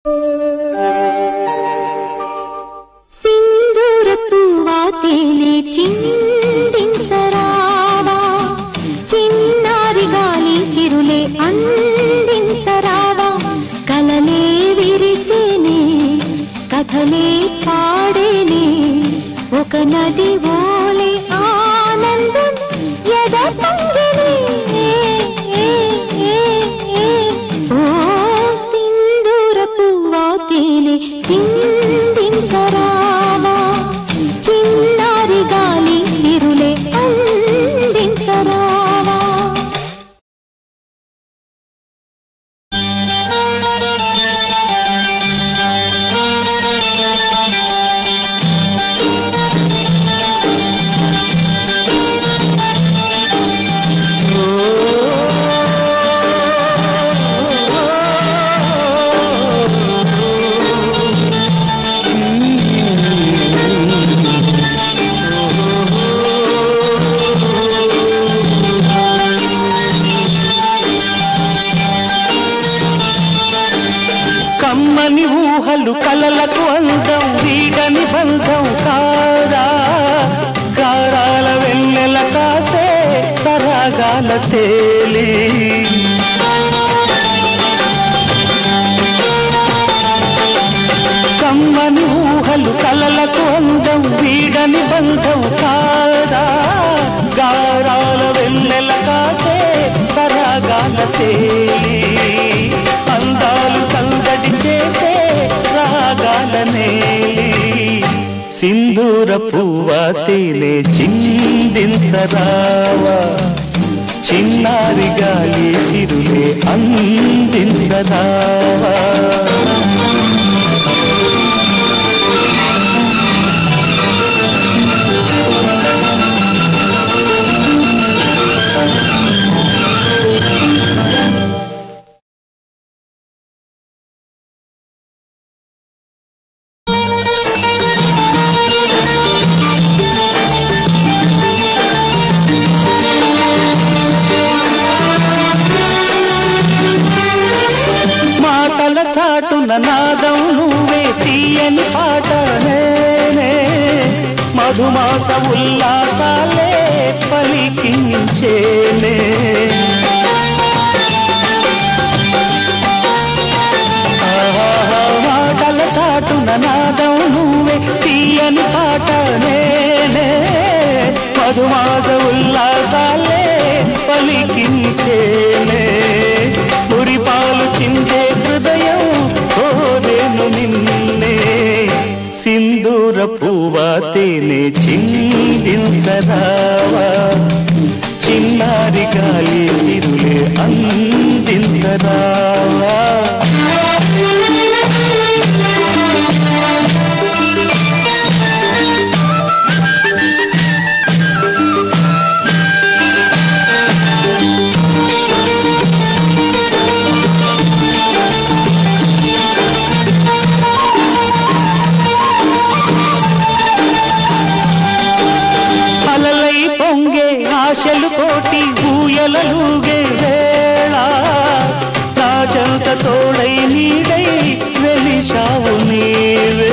తేనె చిందించరావా చిన్నారి గాలి సిరులే అందించరావా కలలే విరిసేనే కథలే పాడేనే ఒక నది ఓలే ఆనందం ఎద పొంగినే ఓ సింధూర పువ్వా తేనె చిందించరావా చిన్నారి గాలి సిరులే అందించరావా కమ్మని ఊహలు కలలకు అందం వీడని బంధం కాదా గారాల వెన్నెల కాసే సరాగాల తేలి కమ్మని ఊహలు కలలకు అందం వీడని బంధం కాదా గారాల వెన్నెల కాసే సరాగాల తేలి అందాలు సందడి చేసే రాగాల నేలి సింధూర పువ్వ తేనె చిందించరావా చిన్నారి గాలి సిరులే అందించరావా మాటల చాటున నాదం నువ్వే తీయని పాట నేనే మధుమాస ఉల్లాసాలే పలికించేనే ఆహా, మాటల చాటున నాదం నువ్వే తీయని పాట నేనే మధుమాస ఉల్లాసాలే పలికించేనే మురిపాలు చిందే హృదయం కోరేను నిన్నే సింధూర పువ్వ తేనె చిందించరావా చిన్నారి గాలి సిరులే అందించరావా అలలై పొంగే ఆశలు కోటి ఊయలలుగే వేళ నా చెంత తోడై నీడై వెలిశావు నీవే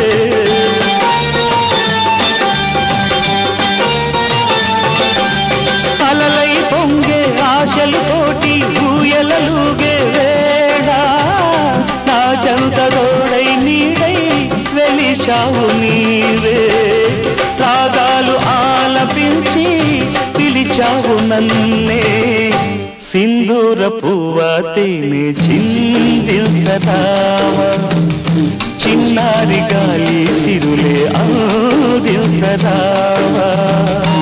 అలలై పొంగే ఆశలు కోటి ఊయలలుగే వేళ నా చెంత తోడై నీడై వెలిశావు నీవే రాగాలు ఆలపించి పిలిచావు నన్నే సింధూర పువ్వ తేనె చిందించరావా చిన్నారి గాలి సిరులే అందించరావా